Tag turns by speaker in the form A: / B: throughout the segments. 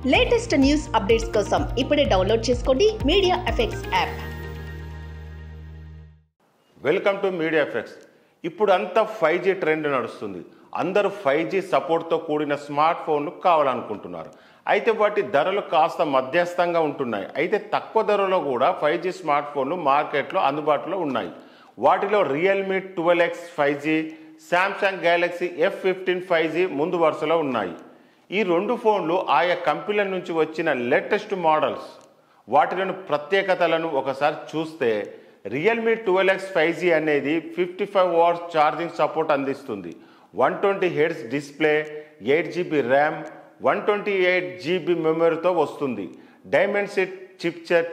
A: latest news updates కోసం ఇప్పుడే download చేసుకోండి media effects app
B: welcome to media effects ఇప్పుడు అంతా ఫైవ్ జీ ట్రెండ్ నడుస్తుంది అందరూ ఫైవ్ జీ సపోర్ట్తో కూడిన స్మార్ట్ ఫోన్లు కావాలనుకుంటున్నారు అయితే వాటి ధరలు కాస్త మధ్యస్థంగా ఉంటున్నాయి అయితే తక్కువ ధరలో కూడా ఫైవ్ జీ స్మార్ట్ ఫోన్లు మార్కెట్లో అందుబాటులో ఉన్నాయి వాటిలో Realme twelve X five G Samsung Galaxy F fifteen five G ముందు వరుసలో ఉన్నాయి ఈ రెండు ఫోన్లు ఆయా కంపెనీల నుంచి వచ్చిన లేటెస్ట్ మోడల్స్ వాటిలోని ప్రత్యేకతలను ఒకసారి చూస్తే Realme twelve X five G అనేది fifty five watts charging support అందిస్తుంది one twenty hertz display eight GB RAM one twenty eight GB మెమరీతో వస్తుంది Dimensity chipset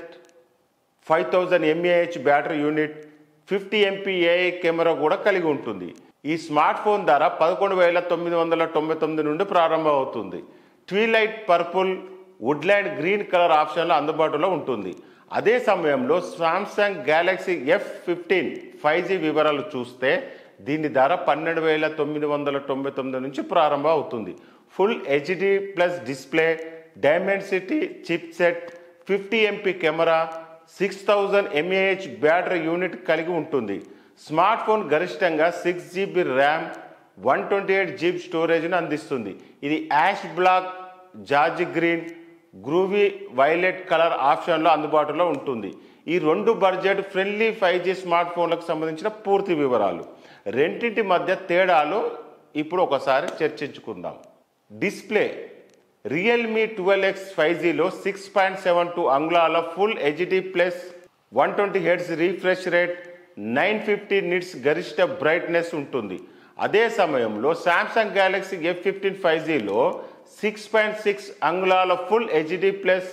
B: five thousand mAh battery unit fifty MP AI camera కూడా కలిగి ఉంటుంది ఈ smart phone ధర పదకొండు వేల తొమ్మిది వందల తొంభై తొమ్మిది నుండి ప్రారంభం అవుతుంది twilight purple woodland green colour ఆప్షన్లో అందుబాటులో ఉంటుంది అదే సమయంలో Samsung Galaxy F fifteen five G వివరాలు చూస్తే దీని ధర పన్నెండు వేల తొమ్మిది వందల తొంభై తొమ్మిది నుంచి ప్రారంభం అవుతుంది full HD plus display Dimensity chip set fifty MP camera six thousand mAh battery unit కలిగి ఉంటుంది స్మార్ట్ ఫోన్ గరిష్టంగా six GB RAM one twenty eight GB స్టోరేజ్ను అందిస్తుంది ఇది యాష్ బ్లాక్ జార్జ్ గ్రీన్ గ్రూవీ వైలెట్ కలర్ ఆప్షన్లో అందుబాటులో ఉంటుంది ఈ రెండు budget friendly five G smart ఫోన్లకు సంబంధించిన పూర్తి వివరాలు రెండింటి మధ్య తేడాలు ఇప్పుడు ఒకసారి చర్చించుకుందాం display Realme twelve X five జీలో సిక్స్ పాయింట్ సెవెన్ టూ అంగుళాల full HD plus one twenty hertz refresh rate nine fifty nits గరిష్ట బ్రైట్నెస్ ఉంటుంది అదే సమయంలో Samsung Galaxy F fifteen five జీలో సిక్స్ పాయింట్ సిక్స్ అంగుళాల full HD plus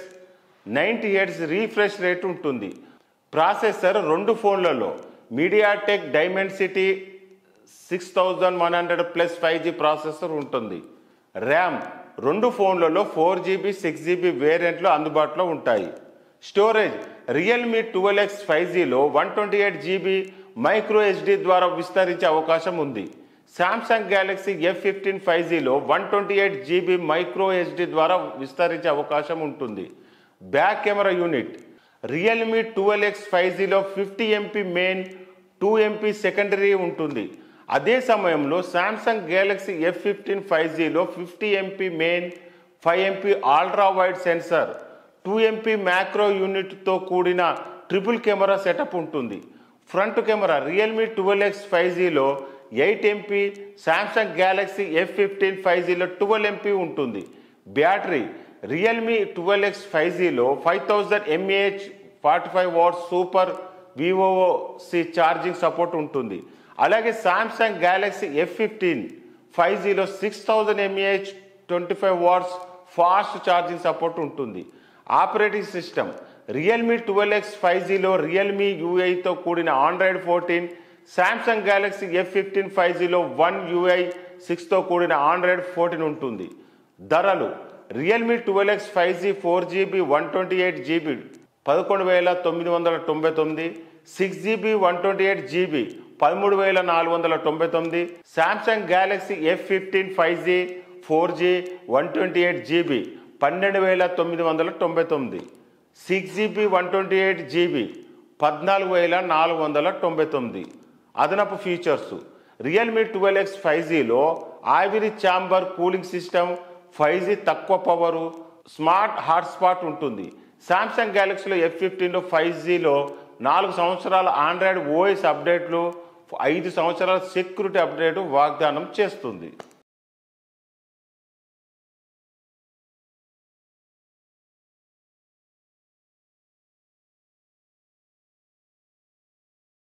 B: ninety hertz refresh rate ఉంటుంది processor రెండు ఫోన్లలో MediaTek Dimensity six thousand one hundred plus five G processor ఉంటుంది ర్యామ్ రెండు ఫోన్లలో ఫోర్ జీబీ సిక్స్ జీబీ వేరియంట్లు అందుబాటులో ఉంటాయి storage Realme twelve X five జీలో one twenty eight GB micro SD ద్వారా విస్తరించే అవకాశం ఉంది Samsung Galaxy F fifteen five జీలో one twenty eight GB micro SD ద్వారా విస్తరించే అవకాశం ఉంటుంది back camera unit Realme twelve X five జీలో fifty MP main two MP secondary ఉంటుంది అదే సమయంలో Samsung Galaxy F fifteen five జీలో fifty MP main five MP ultra wide sensor two MP macro యూనిట్తో కూడిన ట్రిపుల్ కెమెరా సెటప్ ఉంటుంది front camera Realme twelve X five జీలో eight MP Samsung Galaxy F fifteen five జీలో twelve MP ఉంటుంది battery Realme twelve X five జీలో five thousand mAh forty five watts super VOOC charging support ఉంటుంది అలాగే Samsung Galaxy F fifteen five జీలో six thousand mAh twenty five watts fast charging support ఉంటుంది operating system Realme twelve X five జీలో Realme యూఐతో కూడిన Android fourteen Samsung Galaxy F fifteen five జీలో one UI సిక్స్తో కూడిన ఆండ్రాయిడ్ ఫోర్టీన్ ఉంటుంది ధరలు Realme twelve X five G four GB one twenty eight GB పదకొండు వేల తొమ్మిది వందల తొంభై తొమ్మిది six GB one twenty eight GB పదమూడు వేల నాలుగు వందల తొంభై తొమ్మిది Samsung Galaxy F fifteen five G four G one twenty eight GB పన్నెండు వేల తొమ్మిది వందల తొంభై తొమ్మిది six GB one twenty eight GB పద్నాలుగు వేల నాలుగు వందల తొంభై తొమ్మిది అదనపు features Realme twelve X five జీలో ఆవిరి chamber cooling system five G తక్కువ పవరు స్మార్ట్ హాట్స్పాట్ ఉంటుంది శాంసంగ్ గ్యాలక్సీలో ఎఫ్ ఫిఫ్టీన్లో ఫైవ్ జీలో నాలుగు సంవత్సరాల ఆండ్రాయిడ్ ఓఎస్ అప్డేట్లు ఐదు సంవత్సరాల సెక్యూరిటీ అప్డేట్ వాగ్దానం చేస్తుంది